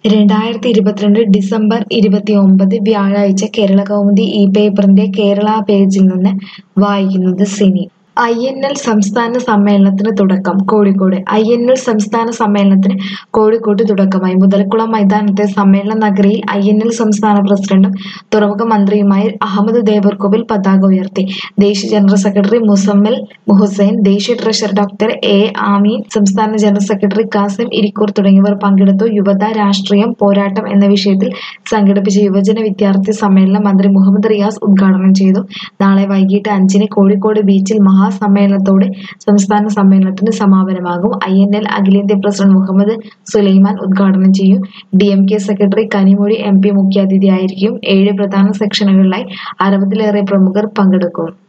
രണ്ടായിരത്തി ഇരുപത്തിരണ്ട് ഡിസംബർ ഇരുപത്തിയൊമ്പത് വ്യാഴാഴ്ച കേരള കൗമുദി ഈ പേപ്പറിന്റെ കേരള പേജിൽ നിന്ന് വായിക്കുന്നത് സിനി ഐ എൻ എൽ സംസ്ഥാന സമ്മേളനത്തിന് തുടക്കം കോഴിക്കോട് ഐ എൻ എൽ സംസ്ഥാന സമ്മേളനത്തിന് കോഴിക്കോട്ട് തുടക്കമായി മുതലക്കുളം മൈതാനത്തെ സമ്മേളന നഗരിയിൽ ഐ എൻ എൽ സംസ്ഥാന പ്രസിഡന്റും തുറമുഖ മന്ത്രിയുമായ അഹമ്മദ് ദേവർകോവിൽ പതാക ഉയർത്തി ദേശീയ ജനറൽ സെക്രട്ടറി മുസമ്മിൽ ഹുസൈൻ ദേശീയ ട്രഷറർ ഡോക്ടർ എ ആമീൻ സംസ്ഥാന ജനറൽ സെക്രട്ടറി കാസിം ഇരിക്കൂർ തുടങ്ങിയവർ പങ്കെടുത്തു യുവത രാഷ്ട്രീയം പോരാട്ടം എന്ന വിഷയത്തിൽ സംഘടിപ്പിച്ച യുവജന വിദ്യാർത്ഥി സമ്മേളനം മന്ത്രി മുഹമ്മദ് റിയാസ് ഉദ്ഘാടനം ചെയ്തു നാളെ വൈകിട്ട് അഞ്ചിന് കോഴിക്കോട് ബീച്ചിൽ മഹാസമ്മേളനത്തോടെ സംസ്ഥാന സമ്മേളനത്തിന് സമാപനമാകും ഐ എൻ എൽ അഖിലേന്ത്യാ പ്രസിഡന്റ് മുഹമ്മദ് സുലൈമാൻ ഉദ്ഘാടനം ചെയ്യും D M K secretary Kanimozhi M P മുഖ്യാതിഥിയായിരിക്കും ഏഴ് പ്രധാന സെക്ഷനുകളിലായി അറുപതിലേറെ പ്രമുഖർ പങ്കെടുക്കും